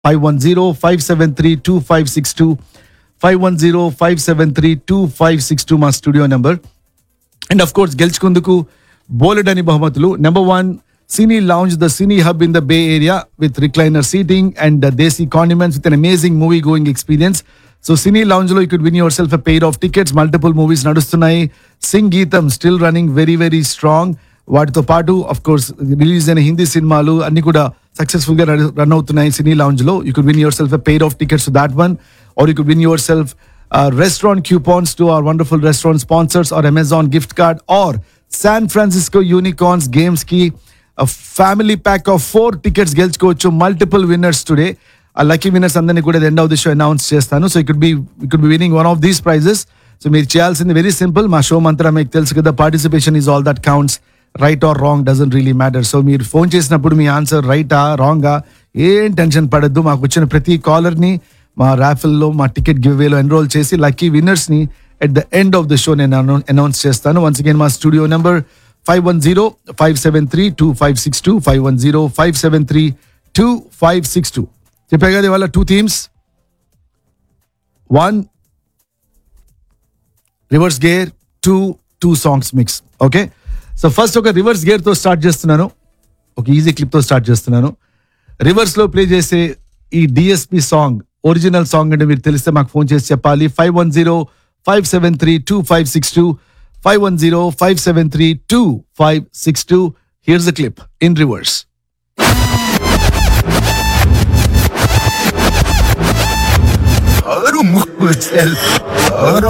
five one zero five seven three two five six two five one zero five seven three two five six two మా studio number and of course గెలుచుకుందుకు బోలెడ్ అని బహుమతులు number one cine lounge the cine hub in the bay area with recliner seating and desi condiments with an amazing movie going experience so cine lounge లో you could win yourself a pair of tickets multiple movies నడుస్తున్నాయి సింగ్ గీతం still running very very strong వాటితో పాటు of course release అయిన హిందీ సినిమాలు అన్ని కూడా successful గా రన్ అవుతున్నాయి సినీ లాంజ్ లో you could win yourself a pair of tickets that one are you could win yourself uh, restaurant coupons to our wonderful restaurant sponsors or Amazon gift card or San Francisco Unicorns Games Key, a family pack of four tickets గెలుచుకోవచ్చు multiple winners today ఆ lucky winners అందరినీ కూడా end of the show announce చేస్తాను so it be it be winning one of these prizes so మీరు చేయాల్సింది very simple మా show మంత్రం మీకు తెలుసు కదా participation is all that counts right or wrong doesn't really matter so మీరు phone చేసినప్పుడు మీ ఆన్సర్ రైటా రాంగా ఏం టెన్షన్ పడద్దు మాకు వచ్చిన ప్రతి కాలర్ని మా రాఫిల్లో మా టికెట్ గివ్ వేలో ఎన్రోల్ చేసి లక్కీ విన్నర్స్ ని at the end of the show నేను అనౌన్స్ చేస్తాను వన్స్ అగైన్ మా studio number five one zero five seven three two five six two five one zero five seven three two five six two చెప్పా కదా ఇవాళ two themes one reverse gear two two songs mix okay so first ఒక reverse gear తో start చేస్తున్నాను ఒక easy clip తో start చేస్తున్నాను reverse లో ప్లే చేసే ఈ డిఎస్పి సాంగ్ ఒరిజినల్ సాంగ్ అంటే మీరు తెలిస్తే మాకు ఫోన్ చేసి చెప్పాలి five one zero five seven three two five six two five one zero five seven three two five six two here's the clip in reverse Arumuzell, Arum